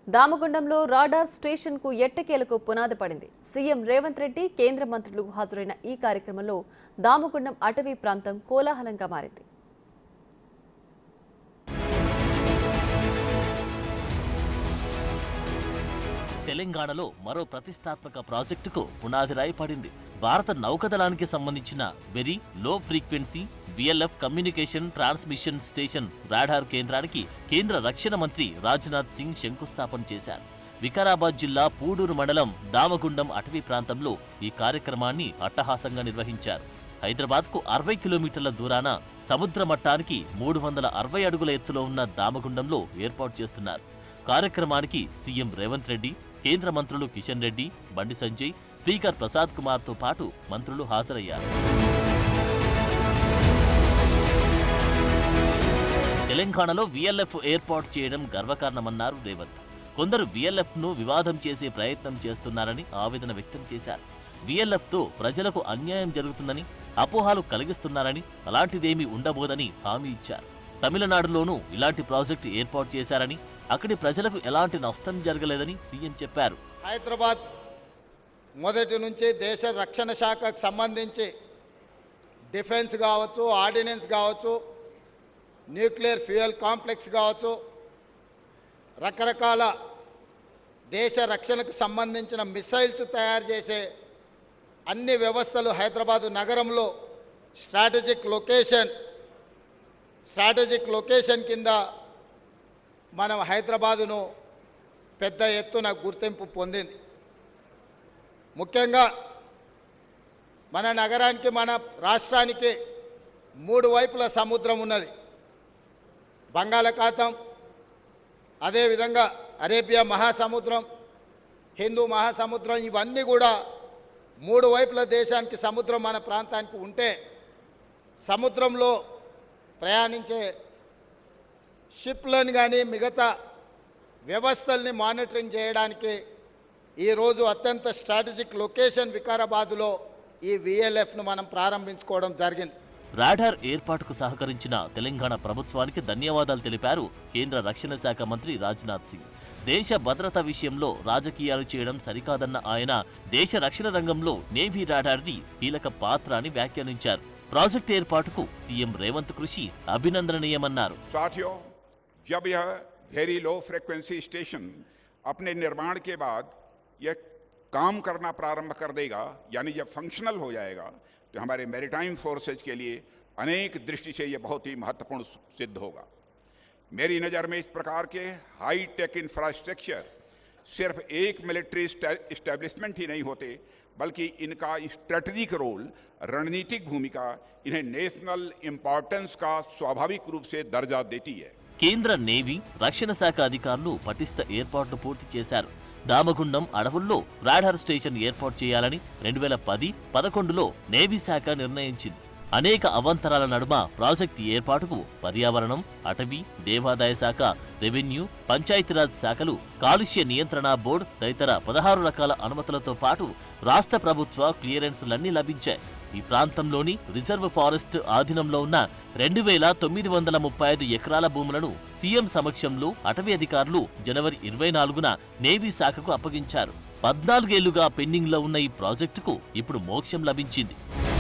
దామగుండంలో radar station కు ఎట్టకేలకు పునాది పడింది సీఎం రేవంత్ రెడ్డి కేంద్ర మంత్రులు హాజరైన ఈ కార్యక్రమంలో దామగుండం అటవీ ప్రాంతం కోలాహలంగా మారింది తెలంగాణలో మరో ప్రతిష్టాత్మక ప్రాజెక్టుకు పునాది రాయి పడింది భారత నౌకదళానికి సంబంధించిన very low frequency VLF communication transmission station radar కేంద్రానికి కేంద్ర రక్షణ మంత్రి రాజ్నాథ్ సింగ్ శంకుస్థాపన చేశారు వికారాబాద్ జిల్లా పూడూరు మండలం దామగుండం అటవీ ప్రాంతంలో ఈ కార్యక్రమాన్ని అట్టహాసంగా నిర్వహించారు హైదరాబాద్కు అరవై కిలోమీటర్ల దూరాన సముద్ర మట్టానికి మూడు వందల అరవై అడుగుల ఎత్తులో ఉన్న దామగుండంలో ఏర్పాటు చేస్తున్నారు కార్యక్రమానికి సీఎం రేవంత్ రెడ్డి కేంద్ర మంత్రులు కిషన్ రెడ్డి బండి సంజయ్ స్పీకర్ ప్రసాద్ కుమార్తో పాటు మంత్రులు హాజరయ్యారు తెలంగాణలో విఎల్ఎఫ్ ఏర్పాటు చేయడం గర్వకారణమన్నారు రేవంత్ కొందరు విఎల్ఎఫ్ ను వివాదం చేసే ప్రయత్నం చేస్తున్నారని ఆవేదన వ్యక్తం చేశారు విఎల్ఎఫ్ తో ప్రజలకు అన్యాయం జరుగుతుందని అపోహాలు కలిగిస్తున్నారని అలాంటిదేమీ ఉండబోదని హామీ ఇచ్చారు తమిళనాడులోనూ ఇలాంటి ప్రాజెక్టు ఏర్పాటు చేశారని అక్కడి ప్రజలకు ఎలాంటి నష్టం జరగలేదని సీఎం చెప్పారు హైదరాబాద్ మొదటి నుంచి దేశ రక్షణ శాఖకు సంబంధించి డిఫెన్స్ కావచ్చు ఆర్డినెన్స్ కావచ్చు న్యూక్లియర్ ఫ్యూయల్ కాంప్లెక్స్ కావచ్చు రకరకాల దేశ రక్షణకు సంబంధించిన మిసైల్స్ తయారు చేసే అన్ని వ్యవస్థలు హైదరాబాదు నగరంలో స్ట్రాటజిక్ లొకేషన్ స్ట్రాటజిక్ లొకేషన్ కింద మనం హైదరాబాదును పెద్ద ఎత్తున గుర్తింపు పొందింది ముఖ్యంగా మన నగరానికి మన రాష్ట్రానికి మూడు వైపుల సముద్రం ఉన్నది బంగాళాఖాతం అదేవిధంగా అరేబియా మహాసముద్రం హిందూ మహాసముద్రం ఇవన్నీ కూడా మూడు వైపుల దేశానికి సముద్రం మన ప్రాంతానికి ఉంటే సముద్రంలో ప్రయాణించే షిప్లను కానీ మిగతా వ్యవస్థల్ని మానిటరింగ్ చేయడానికి ఈరోజు అత్యంత స్ట్రాటజిక్ లొకేషన్ వికారాబాదులో ఈ విఎల్ఎఫ్ను మనం ప్రారంభించుకోవడం జరిగింది రాడార్ ఏర్పాటుకు సహకరించిన తెలంగాణ ప్రభుత్వానికి ధన్యవాదాలు తెలిపారు కేంద్ర రక్షణ శాఖ మంత్రి రాజ్నాథ్ సింగ్ దేశ భద్రత విషయంలో రాజకీయాలు చేయడం సరికాదన్న ఆయన దేశ రక్షణ రంగంలో నేవీ రాడార్ది కీలక పాత్ర అని వ్యాఖ్యానించారు ప్రాజెక్టు ఏర్పాటుకు సీఎం రేవంత్ కృషి అభినందనీయమన్నారు साथियों जब यह वेरी लो फ्रिक्वेंसी स्टेशन अपने निर्माण के बाद यह काम करना प्रारंभ कर देगा यानी जब फंक्शनल हो जाएगा तो हमारे मैरिटाइम फोर्सेज के लिए अनेक दृष्टि से यह बहुत ही महत्वपूर्ण सिद्ध होगा मेरी नज़र में इस प्रकार के हाई टेक इंफ्रास्ट्रक्चर सिर्फ एक मिलिट्री इस्टेब्लिशमेंट ही नहीं होते बल्कि इनका स्ट्रेटजिक रोल रणनीतिक भूमिका इन्हें नेशनल इम्पॉर्टेंस का स्वाभाविक रूप से दर्जा देती है కేంద్ర నేవీ రక్షణ శాఖ అధికారులు పటిష్ట ఏర్పాట్లు పూర్తి చేశారు దామగుండం అడవుల్లో రాడార్ స్టేషన్ ఏర్పాటు చేయాలని రెండు వేల పది పదకొండులో నేవీ శాఖ నిర్ణయించింది అనేక అవాంతరాల నడుమ ప్రాజెక్టు ఏర్పాటుకు పర్యావరణం అటవీ దేవాదాయ శాఖ రెవెన్యూ పంచాయతీరాజ్ శాఖలు కాలుష్య నియంత్రణ బోర్డు తదితర పదహారు రకాల అనుమతులతో పాటు రాష్ట్ర ప్రభుత్వ క్లియరెన్స్లన్నీ లభించాయి ఈ ప్రాంతంలోని రిజర్వ్ ఫారెస్ట్ ఆధీనంలో ఉన్న రెండు వేల తొమ్మిది వందల ముప్పై ఐదు ఎకరాల భూములను సీఎం సమక్షంలో అటవీ అధికారులు జనవరి ఇరవై నాలుగున నేవీ శాఖకు అప్పగించారు పద్నాలుగేళ్లుగా పెండింగ్లో ఉన్న ఈ ప్రాజెక్టుకు ఇప్పుడు మోక్షం లభించింది